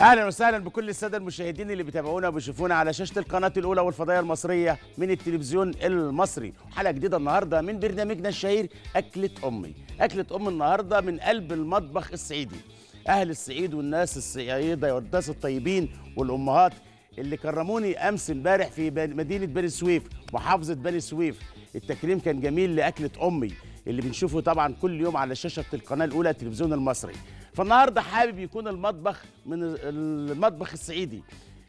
اهلا وسهلا بكل الساده المشاهدين اللي بيتابعونا وبيشوفونا على شاشه القناه الاولى والفضائيه المصريه من التلفزيون المصري حلقه جديده النهارده من برنامجنا الشهير اكله امي اكله ام النهارده من قلب المطبخ الصعيدي اهل الصعيد والناس الصعيده والناس الطيبين والامهات اللي كرموني امس امبارح في بن- مدينه بني سويف محافظه بني سويف التكريم كان جميل لاكله امي اللي بنشوفه طبعا كل يوم على شاشه القناه الاولى التلفزيون المصري فالنهارده حابب يكون المطبخ من المطبخ الصعيدي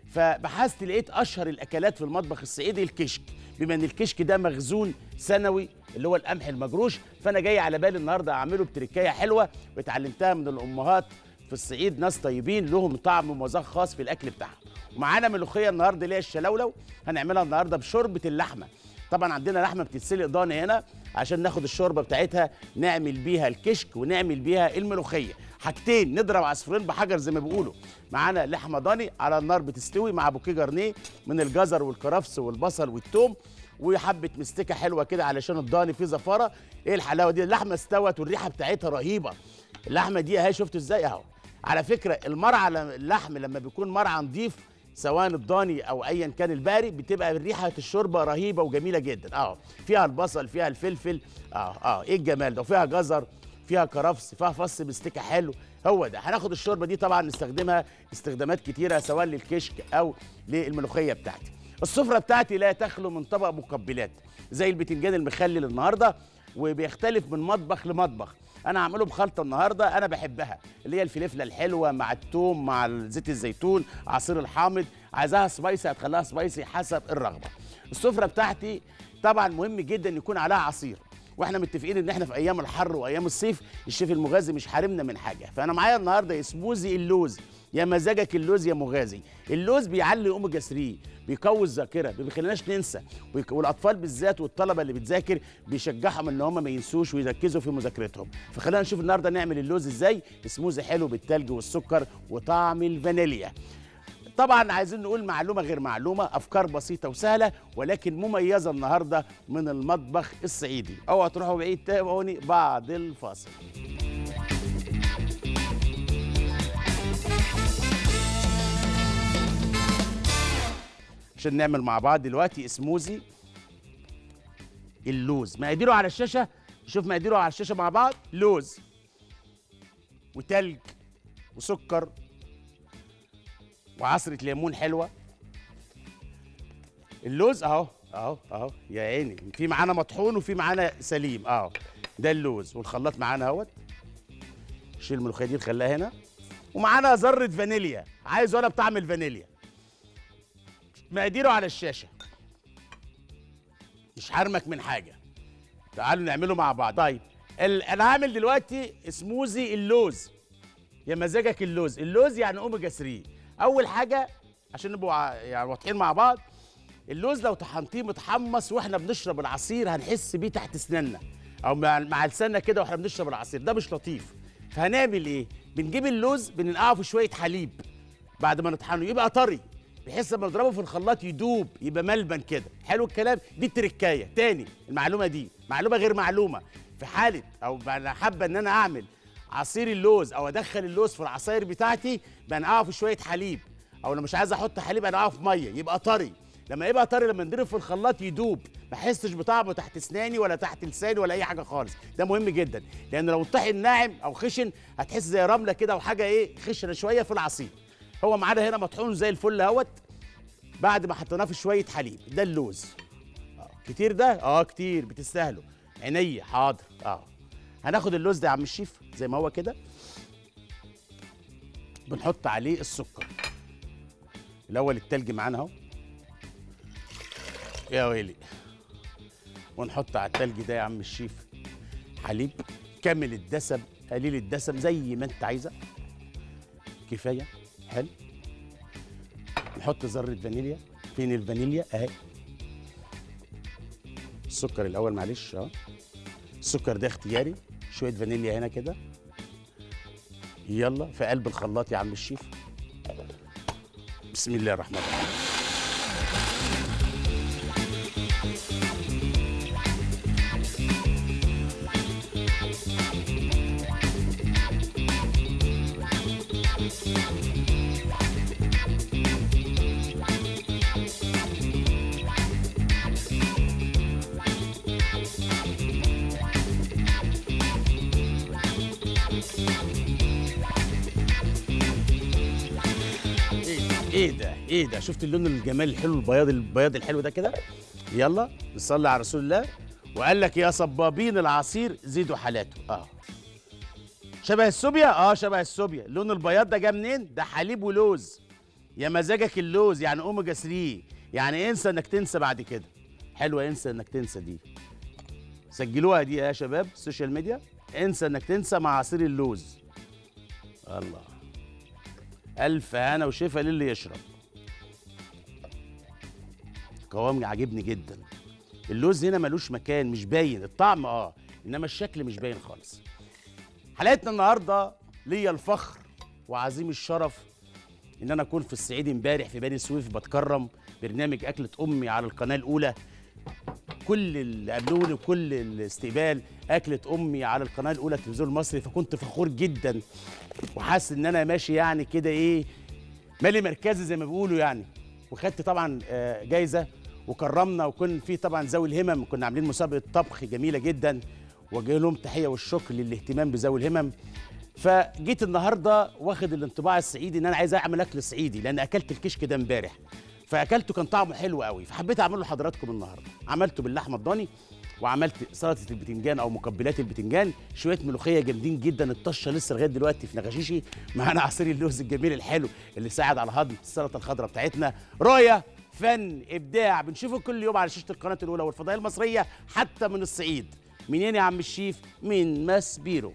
فبحثت لقيت اشهر الاكلات في المطبخ الصعيدي الكشك بما ان الكشك ده مخزون سنوي اللي هو القمح المجروش فانا جاي على بالي النهارده اعمله بتركايه حلوه واتعلمتها من الامهات في الصعيد ناس طيبين لهم طعم ومذاق خاص في الاكل بتاعهم ومعانا ملوخيه النهارده اللي هي الشلولو هنعملها النهارده بشوربه اللحمه طبعا عندنا لحمه بتتسلق ضاني هنا عشان ناخد الشوربه بتاعتها نعمل بيها الكشك ونعمل بيها الملوخيه حاجتين نضرب عصفورين بحجر زي ما بيقولوا معانا لحمه ضاني على النار بتستوي مع بوكيه جرنيه من الجزر والكرفس والبصل والثوم وحبه مستكه حلوه كده علشان الضاني فيه زفاره ايه الحلاوه دي اللحمه استوت والريحه بتاعتها رهيبه اللحمه دي اهي شفتوا ازاي اهو على فكره المرعى ل- اللحم لما بيكون مرعى نضيف سواء الضاني او ايا كان الباري بتبقى ريحه الشوربه رهيبه وجميله جدا اه فيها البصل فيها الفلفل اه اه ايه الجمال ده وفيها جزر فيها كرفس فيها فص مستكه حلو هو ده هناخد الشوربه دي طبعا نستخدمها استخدامات كتيره سواء للكشك او للملوخيه بتاعتي السفره بتاعتي لا تخلو من طبق مقبلات زي البتنجان المخلل النهارده وبيختلف من مطبخ لمطبخ انا هعمله بخلطه النهارده انا بحبها اللي هي الفلفله الحلوه مع الثوم مع زيت الزيتون عصير الحامض عايزاها سبايسي هتخليها سبايسي حسب الرغبه السفره بتاعتي طبعا مهم جدا يكون عليها عصير واحنا متفقين ان احنا في ايام الحر وايام الصيف الشيف المغازي مش حارمنا من حاجه فانا معايا النهارده سموزي اللوز يا مزاجك اللوز يا مغازي اللوز بيعلي اوميجا 3 بيقوي الذاكره ما بيخليناش ننسى ويك- والاطفال بالذات والطلبه اللي بتذاكر بيشجعهم ان هم ما ينسوش ويركزوا في مذاكرتهم فخلينا نشوف النهارده نعمل اللوز ازاي سموزي حلو بالتلج والسكر وطعم الفانيليا طبعا عايزين نقول معلومه غير معلومه افكار بسيطه وسهله ولكن مميزه النهارده من المطبخ الصعيدي اوعوا تروحوا بعيد تابعوني بعد الفاصل عشان نعمل مع بعض دلوقتي سموزي اللوز مقاديره على الشاشه شوف مقاديره على الشاشه مع بعض لوز وتلج وسكر وعصرة ليمون حلوة اللوز اهو اهو اهو يا عيني في معانا مطحون وفي معانا سليم اهو ده اللوز والخلاط معانا اهوت شيل الملوخيه دي نخليها هنا ومعانا ذره فانيليا عايز ولا بطعم الفانيليا مقاديره على الشاشه مش حارمك من حاجه تعالوا نعمله مع بعض طيب ال- انا هعمل دلوقتي سموزي اللوز يا مزاجك اللوز اللوز يعني اوميجا 3 اول حاجه عشان نبقوا ع- يعني واضحين مع بعض اللوز لو طحنتيه متحمص واحنا بنشرب العصير هنحس بيه تحت اسناننا او مع مع لساننا كده واحنا بنشرب العصير ده مش لطيف فهنعمل ايه بنجيب اللوز بننقعه في شويه حليب بعد ما نطحنه يبقى طري بحيث لما نضربه في الخلاط يدوب يبقى ملبن كده حلو الكلام دي التركايه تاني المعلومه دي معلومه غير معلومه في حاله او انا حابه ان انا اعمل عصير اللوز او ادخل اللوز في العصاير بتاعتي بنقعه في شويه حليب او لو مش عايز احط حليب انقعه في ميه يبقى طري لما يبقى طري لما نضرب في الخلاط يدوب ما احسش بطعمه تحت اسناني ولا تحت لساني ولا اي حاجه خالص ده مهم جدا لان لو الطحن ناعم او خشن هتحس زي رمله كده وحاجه ايه خشنه شويه في العصير هو معانا هنا مطحون زي الفل اهوت بعد ما حطيناه في شويه حليب ده اللوز آه. كتير ده اه كتير بتستاهلوا عينيا حاضر اه هناخد اللوز ده يا عم الشيف زي ما هو كده بنحط عليه السكر الاول التلج معانا اهو يا ويلي ونحط على التلج ده يا عم الشيف حليب كامل الدسم قليل الدسم زي ما انت عايزه كفايه حلو نحط ذره فانيليا فين الفانيليا اهي السكر الاول معلش اه السكر ده اختياري شويه فانيليا هنا كده يلا في قلب الخلاط يا عم الشيف بسم الله الرحمن الرحيم ايه ده ايه ده شفت اللون الجمال الحلو البياض البياض الحلو ده كده يلا نصلي على رسول الله وقال لك يا صبابين العصير زيدوا حالاته اه شبه السوبيا اه شبه السوبيا اللون البياض ده جه منين ده حليب ولوز يا مزاجك اللوز يعني اوميجا 3 يعني انسى انك تنسى بعد كده حلوه انسى انك تنسى دي سجلوها دي يا شباب السوشيال ميديا انسى انك تنسى مع عصير اللوز الله الف هنا وشفا للي يشرب قوام عاجبني جدا اللوز هنا ملوش مكان مش باين الطعم اه انما الشكل مش باين خالص حلقتنا النهارده ليا الفخر وعظيم الشرف ان انا اكون في الصعيد امبارح في بني سويف بتكرم برنامج اكله امي على القناه الاولى كل اللي قابلوني وكل الاستقبال اكله امي على القناه الاولى التلفزيون المصري فكنت فخور جدا وحاسس ان انا ماشي يعني كده ايه مالي مركزي زي ما بيقولوا يعني وخدت طبعا آه، جايزه وكرمنا وكان في طبعا ذوي الهمم كنا عاملين مسابقه طبخ جميله جدا وجه لهم تحيه والشكر للاهتمام بذوي الهمم فجيت النهارده واخد الانطباع الصعيدي ان انا عايز اعمل اكل صعيدي لان اكلت الكشك ده امبارح فاكلته كان طعمه حلو قوي فحبيت اعمله لحضراتكم النهارده عملته باللحمه الضاني وعملت سلطه البتنجان او مقبلات البتنجان شويه ملوخيه جامدين جدا الطشه لسه لغايه دلوقتي في نغشيشي معانا عصير اللوز الجميل الحلو اللي ساعد على هضم السلطه الخضراء بتاعتنا رؤيه فن ابداع بنشوفه كل يوم على شاشه القناه الاولى والفضائيه المصريه حتى من الصعيد منين يا عم الشيف من ماس بيرو